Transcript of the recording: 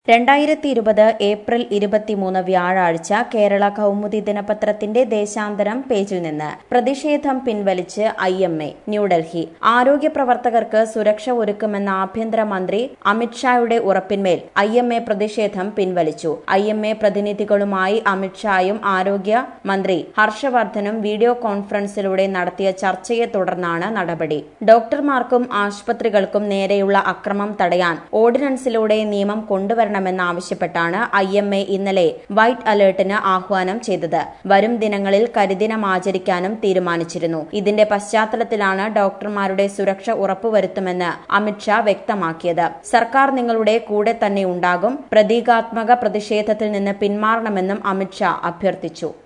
രണ്ടായിരത്തി ഇരുപത് ഏപ്രിൽ ഇരുപത്തിമൂന്ന് വ്യാഴാഴ്ച കേരള കൗമുദി ദിനപത്രത്തിന്റെ ദേശാന്തരം പേജിൽ നിന്ന് പ്രതിഷേധം പിൻവലിച്ച് ഐ എം എ ന്യൂഡൽഹി ആരോഗ്യ പ്രവർത്തകർക്ക് സുരക്ഷ ഒരുക്കുമെന്ന ആഭ്യന്തരമന്ത്രി അമിത്ഷായുടെ ഉറപ്പിന്മേൽ ഐ എം എ പ്രതിഷേധം പിൻവലിച്ചു ഐ എം എ പ്രതിനിധികളുമായി അമിത്ഷായും ആരോഗ്യ മന്ത്രി ഹർഷവർദ്ധനും വീഡിയോ കോൺഫറൻസിലൂടെ നടത്തിയ ചർച്ചയെ തുടർന്നാണ് നടപടി ഡോക്ടർമാർക്കും ആശുപത്രികൾക്കും നേരെയുള്ള അക്രമം തടയാൻ ഓർഡിനൻസിലൂടെ നിയമം കൊണ്ടുവരണമെന്നാവശ്യപ്പെട്ടാണ് ഐ എം എ ഇന്നലെ വൈറ്റ് അലേർട്ടിന് ആഹ്വാനം ചെയ്തത് വരും ദിനങ്ങളിൽ കരിദിനം ആചരിക്കാനും തീരുമാനിച്ചിരുന്നു ഇതിന്റെ പശ്ചാത്തലത്തിലാണ് ഡോക്ടർമാരുടെ സുരക്ഷ ഉറപ്പുവരുത്തുമെന്ന് അമിത്ഷാ വ്യക്തമാക്കിയത് സർക്കാർ നിങ്ങളുടെ കൂടെ തന്നെ ഉണ്ടാകും പ്രതീകാത്മക പ്രതിഷേധത്തിൽ നിന്ന് പിന്മാറണമെന്നും അമിത്ഷാ അഭ്യർത്ഥിച്ചു